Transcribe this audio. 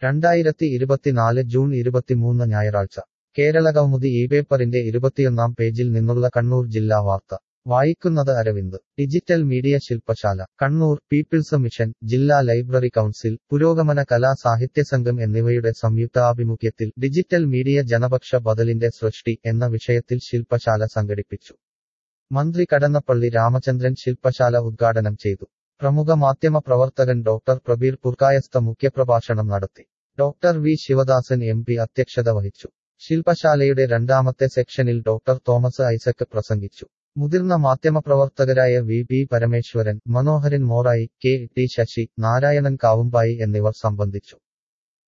രണ്ടായിരത്തി ഇരുപത്തിനാല് ജൂൺ ഇരുപത്തിമൂന്ന് ഞായറാഴ്ച കേരള കൗമുദി ഈ പേപ്പറിന്റെ ഇരുപത്തിയൊന്നാം പേജിൽ നിന്നുള്ള കണ്ണൂർ ജില്ലാ വാർത്ത വായിക്കുന്നത് അരവിന്ദ് ഡിജിറ്റൽ മീഡിയ ശില്പശാല കണ്ണൂർ പീപ്പിൾസ് മിഷൻ ജില്ലാ ലൈബ്രറി കൗൺസിൽ പുരോഗമന കലാ സാഹിത്യ സംഘം എന്നിവയുടെ സംയുക്താഭിമുഖ്യത്തിൽ ഡിജിറ്റൽ മീഡിയ ജനപക്ഷ ബദലിന്റെ സൃഷ്ടി എന്ന വിഷയത്തിൽ ശില്പശാല സംഘടിപ്പിച്ചു മന്ത്രി കടന്നപ്പള്ളി രാമചന്ദ്രൻ ശില്പശാല ഉദ്ഘാടനം ചെയ്തു പ്രമുഖ മാധ്യമ പ്രവർത്തകൻ ഡോക്ടർ പ്രബീർ പുർക്കായസ്ത മുഖ്യപ്രഭാഷണം നടത്തി doctor V Sivadasan M P അധ്യക്ഷത വഹിച്ചു ശില്പശാലയുടെ രണ്ടാമത്തെ സെക്ഷനിൽ ഡോക്ടർ തോമസ് ഐസക് പ്രസംഗിച്ചു മുതിർന്ന മാധ്യമപ്രവർത്തകരായ V P Parameswaran Manoharan Morayi K T Sasi Narayanan Kavumbayi എന്നിവർ സംബന്ധിച്ചു